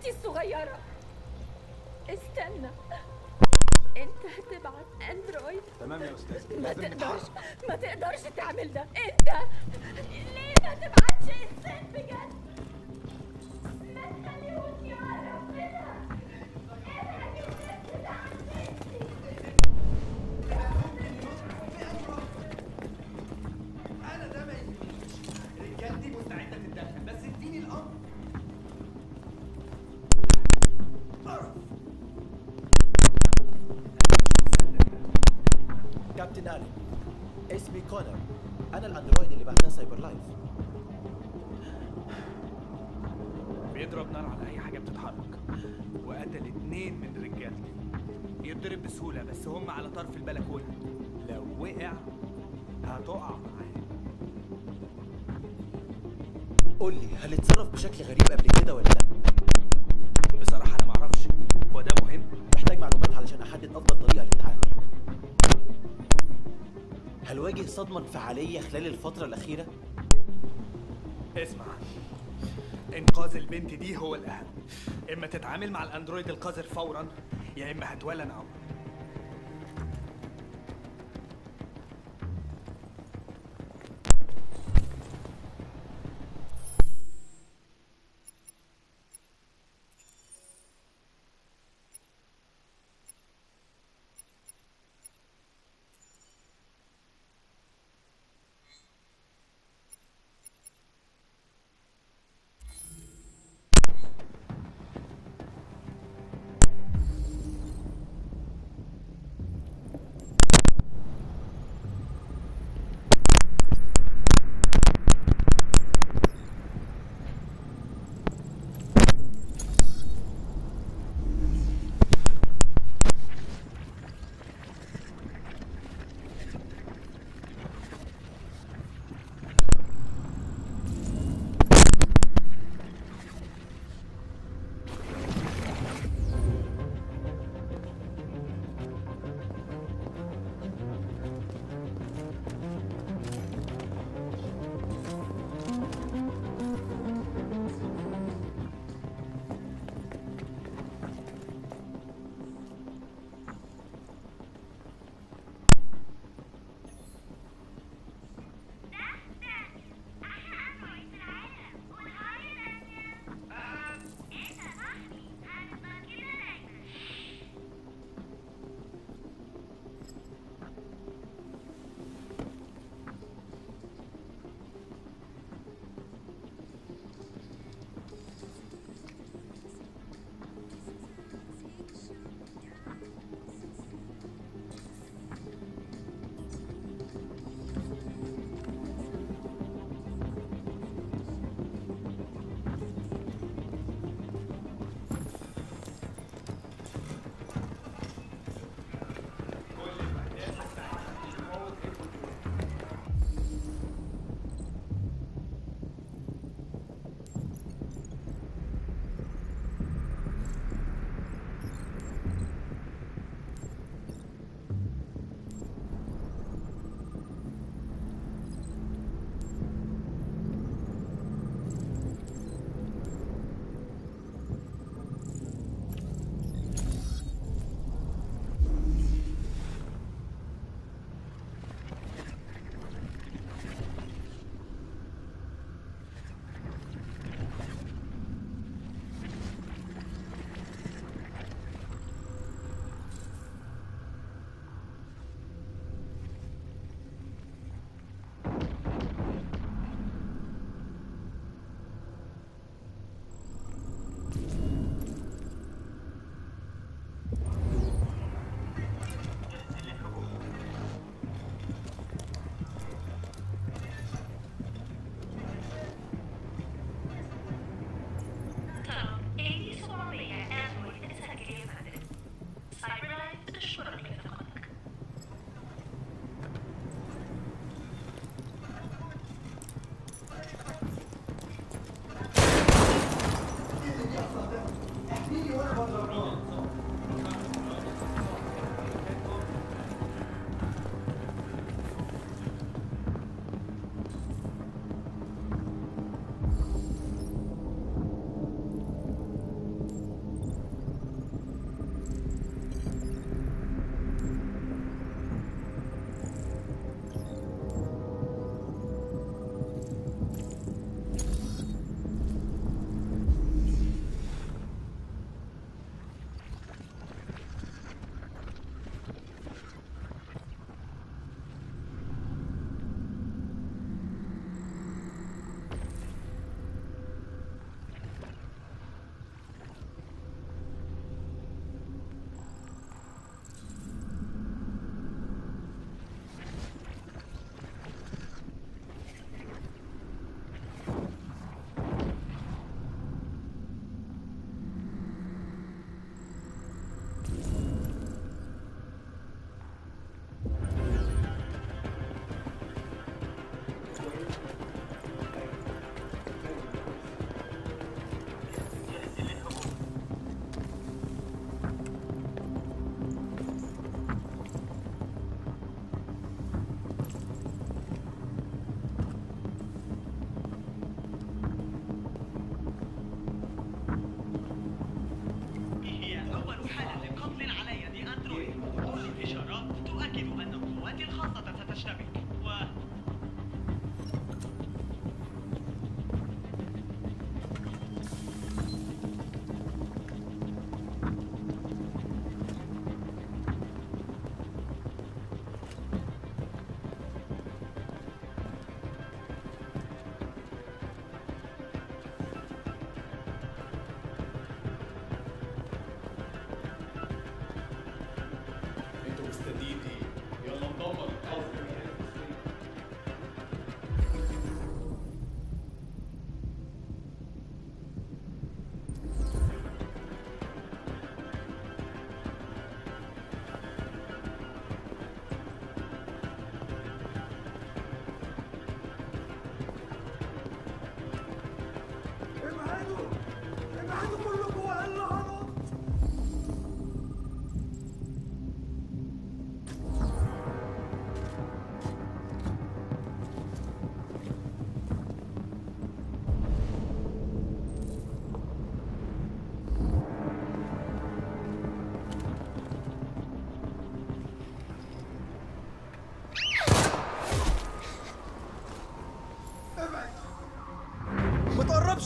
اختي الصغيرة استنى انت هتبعت اندرويد تمام يا استاذ ما لازم تقدرش نتحرك. ما تقدرش تعمل ده انت ليه ما تبعتش انسان بجد ما تخليهوش يعرف كده ابعد الست ده عن بنتي انا ده ما يهمنيش رجالتي مستعده تتدخل بس اديني الامر كابتن آلي اسمي كونر أنا الأندرويد اللي بعتها سايبر لايف بيضرب نار على اي حاجه بتتحرك وقتل اتنين من رجالتي يتضرب بسهوله بس هم على طرف البلكونه لو وقع هتقع معاه قول لي هل اتصرف بشكل غريب قبل كده ولا لا؟ بصراحه انا معرفش هو ده مهم محتاج معلومات علشان أحدد أفضل طريقة للتعامل هل واجه صدمة انفعالية خلال الفترة الأخيرة؟ اسمع انقاذ البنت دي هو الاهم اما تتعامل مع الاندرويد القذر فورا يا اما هتولى نعم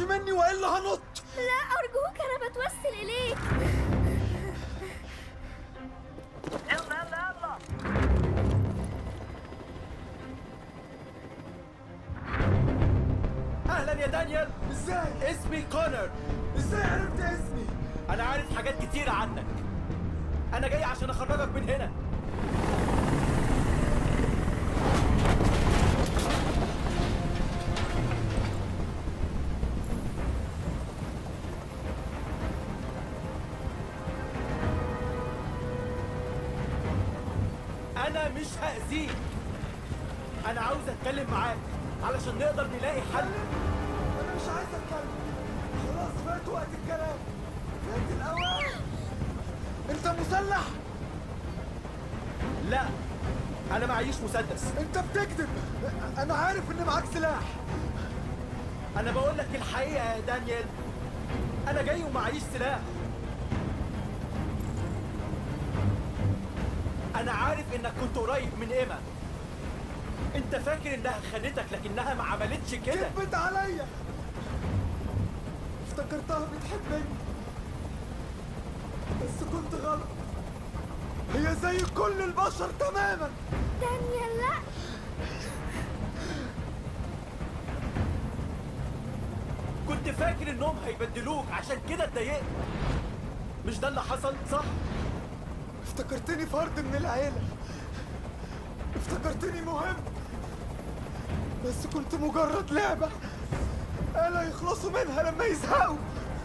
تقربش مني والا هنط لا أرجوك أنا بتوسل إليك اهلا يا دانيال ازاي اسمي كونر ازاي عرفت اسمي انا عارف حاجات كتيرة عنك انا جاي عشان اخرجك من هنا انا مش هأذيك انا عاوز اتكلم معاك علشان نقدر نلاقي حل انا مش عايز اتكلم خلاص فات وقت الكلام فات الاوان انت مسلح لا انا معيش مسدس انت بتكذب انا عارف ان معاك سلاح انا بقول لك الحقيقه يا دانيال انا جاي ومعيش سلاح انا عارف انك كنت قريب من ايما انت فاكر انها خانتك لكنها ما عملتش كده كذبت عليا افتكرتها بتحبني بس كنت غلط هي زي كل البشر تماما دانيال لا كنت فاكر انهم هيبدلوك عشان كده اتضايقت مش ده اللي حصل صح افتكرتني فرد من العيلة افتكرتني مهم بس كنت مجرد لعبة آلة يخلصوا منها لما يزهقوا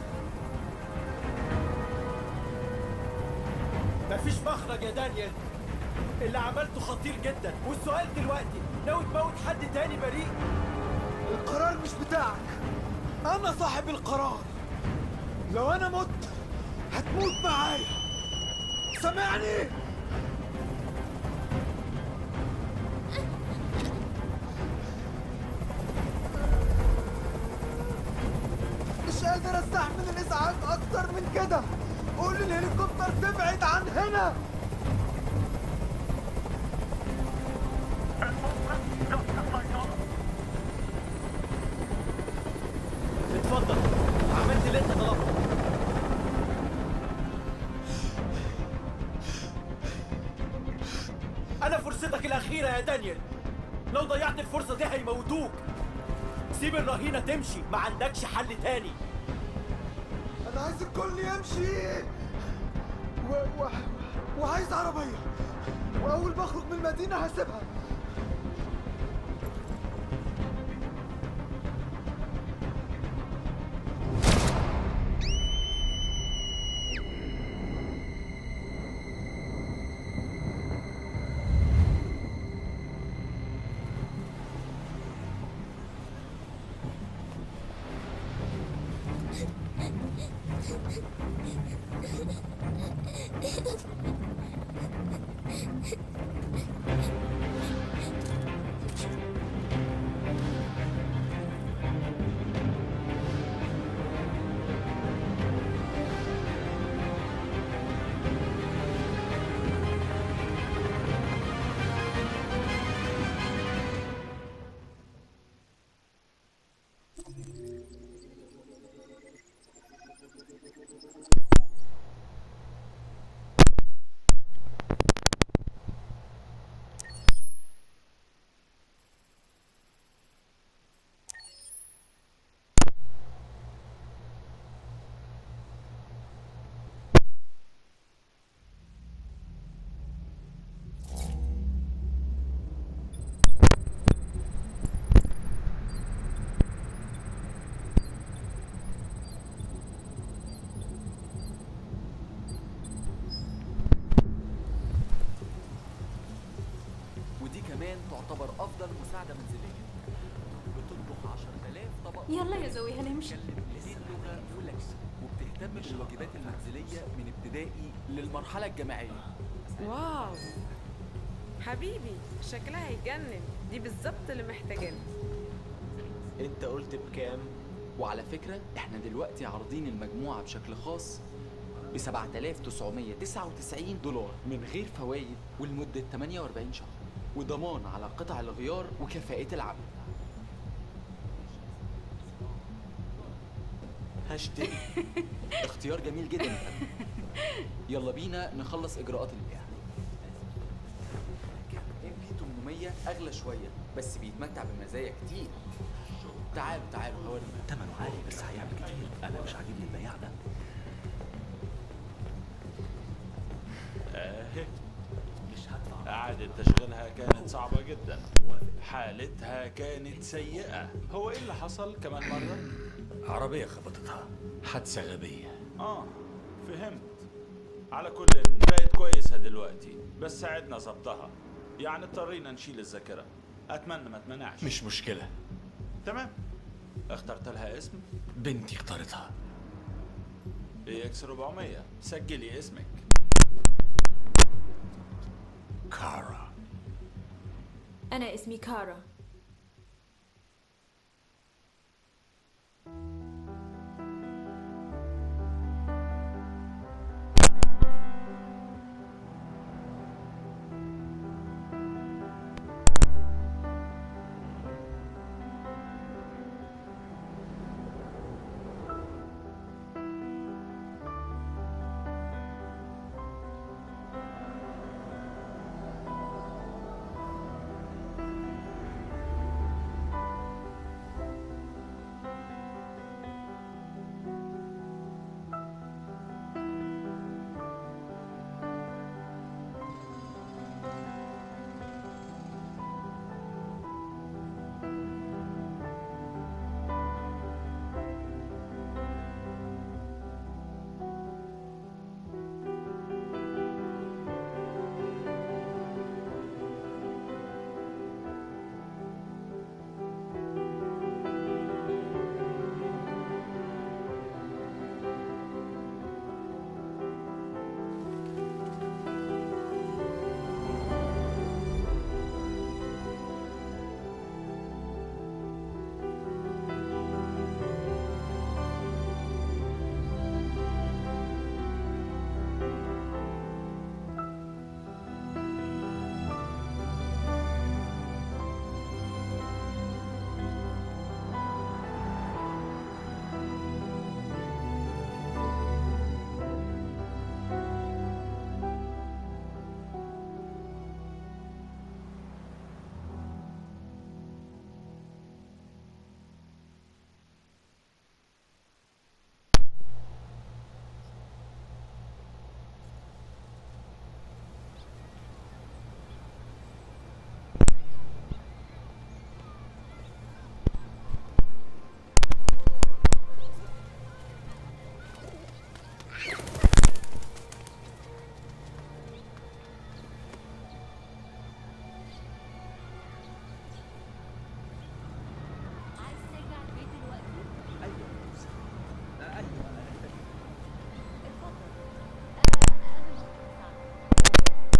مفيش مخرج يا دانيال اللي عملته خطير جدا والسؤال دلوقتي ناوي تموت حد تاني بريء القرار مش بتاعك أنا صاحب القرار لو أنا مت هتموت معايا سامعني مش قادر استحمل الازعاج اكتر من كده قول للهليكوبتر تبعد عن هنا اتفضل عملت اللي انت طلبته انا فرصتك الاخيره يا دانيال لو ضيعت الفرصه دي هيموتوك سيب الرهينه تمشي ما عندكش حل تاني انا عايز الكل يمشي و... و... وعايز عربيه واول ما اخرج من المدينه هسيبها ودي كمان تعتبر افضل مساعده منزليه بتطبخ 10000 طبق يلا يا زوي هنمشي بتتكلم 200 لغه فلكس وبتهتم بالواجبات المنزليه من ابتدائي للمرحله الجامعيه واو حبيبي شكلها هيجنن دي بالظبط اللي محتاجينها انت قلت بكام وعلى فكره احنا دلوقتي عارضين المجموعه بشكل خاص ب 7999 دولار من غير فوائد ولمده 48 شهر وضمان على قطع الغيار وكفاءة العمل هشتري اختيار جميل جدا يا فندم يلا بينا نخلص اجراءات البيع ام بي 800 اغلى شويه بس بيتمتع بمزايا كتير تعالوا تعالوا هوريكم ثمنه عالي بس هيعمل كتير انا مش عاجبني البياع ده اهي مش هدفع إعادة تشغيلها كانت صعبة جدا حالتها كانت سيئة هو إيه اللي حصل كمان مرة؟ عربية خبطتها حادثة غبية آه فهمت على كل بقت كويسة دلوقتي بس ساعدنا ظبطها يعني اضطرينا نشيل الذاكرة أتمنى ما تمنعش مش مشكلة تمام اخترت لها اسم بنتي اختارتها اي اكس 400 سجلي اسمك كارا أنا اسمي كارا عايز ترجع البيت دلوقتي؟ ايوه ايوه انا محتاج اتفضل آه، انا ممكن اساعدك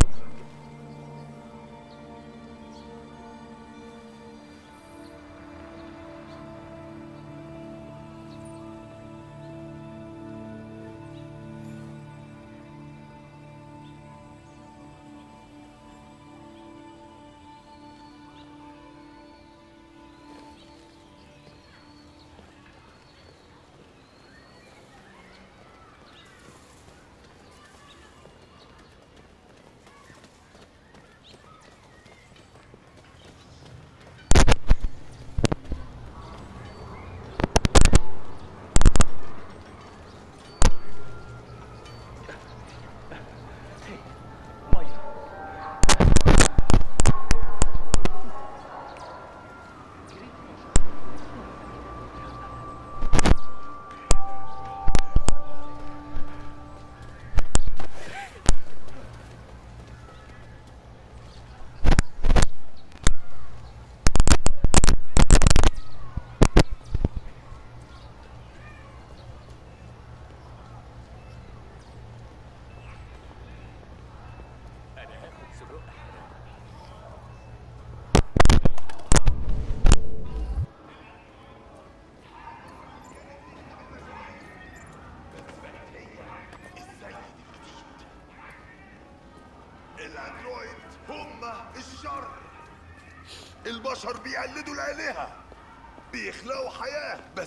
الاندرويد هم الشر البشر بيقلدوا الآلهة بيخلقوا حياة بس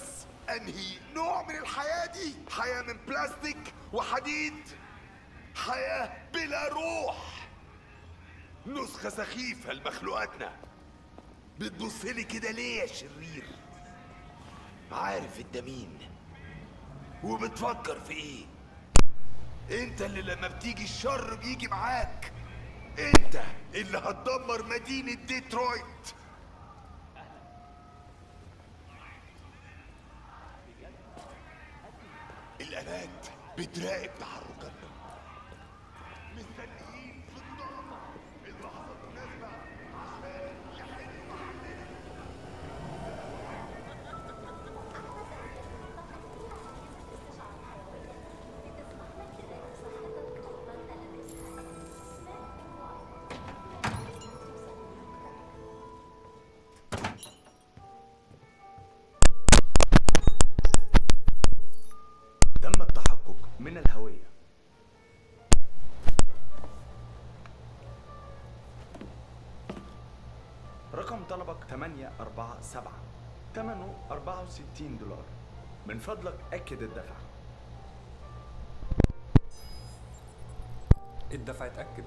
انهي نوع من الحياة دي حياة من بلاستيك وحديد حياة بلا روح نسخة سخيفة لمخلوقاتنا بتبص لي كده ليه يا شرير عارف انت مين وبتفكر في ايه انت اللي لما بتيجي الشر بيجي معاك انت اللي هتدمر مدينة ديترويت الآلات بتراقب تحركاتنا مستنيين في الضلمة اللحظة المناسبة عشان يحلوا عننا تم التحقق من الهوية رقم طلبك 847 ثمنه 64 دولار من فضلك أكد الدفع الدفع اتأكد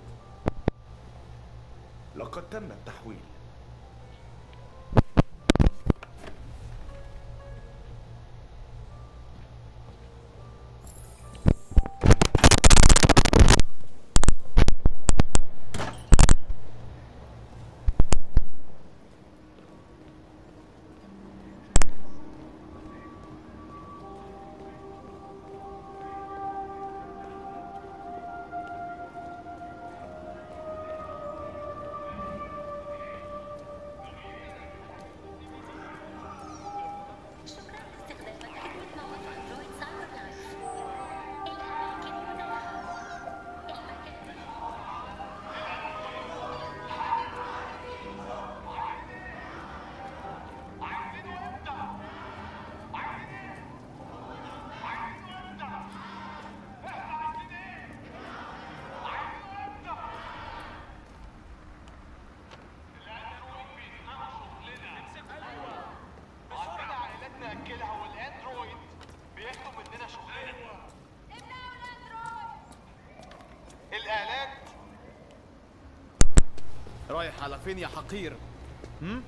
لقد تم التحويل شكرا لاستخدامك خدمة موقع اندرويد سايبر لايف الأماكن متاحة المكان عندنا عائلات ناكلها والاندرويد بياخدوا مننا شغلنا الآلات رايح على فين يا حقير؟ هم؟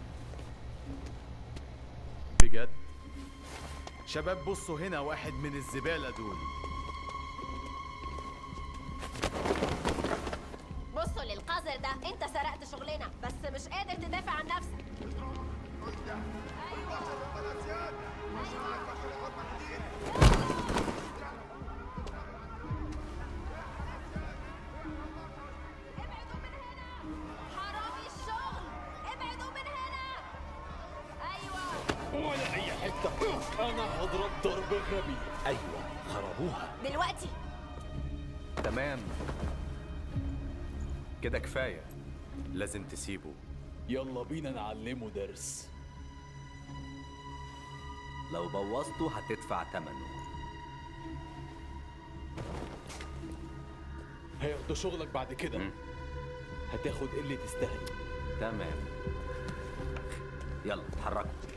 بجد؟ شباب بصوا هنا واحد من الزبالة دول بصوا للقذر ده انت سرقت شغلنا بس مش قادر تدافع عن نفسك حرامي الشغل ابعدوا من هنا ايوه ولا اي حته انا هضرب ضرب غبي ايوه خربوها دلوقتي تمام كده كفاية لازم تسيبه يلا بينا نعلمه درس لو بوظته هتدفع تمنه هياخدوا شغلك بعد كده هتاخد اللي تستاهله تمام يلا اتحركوا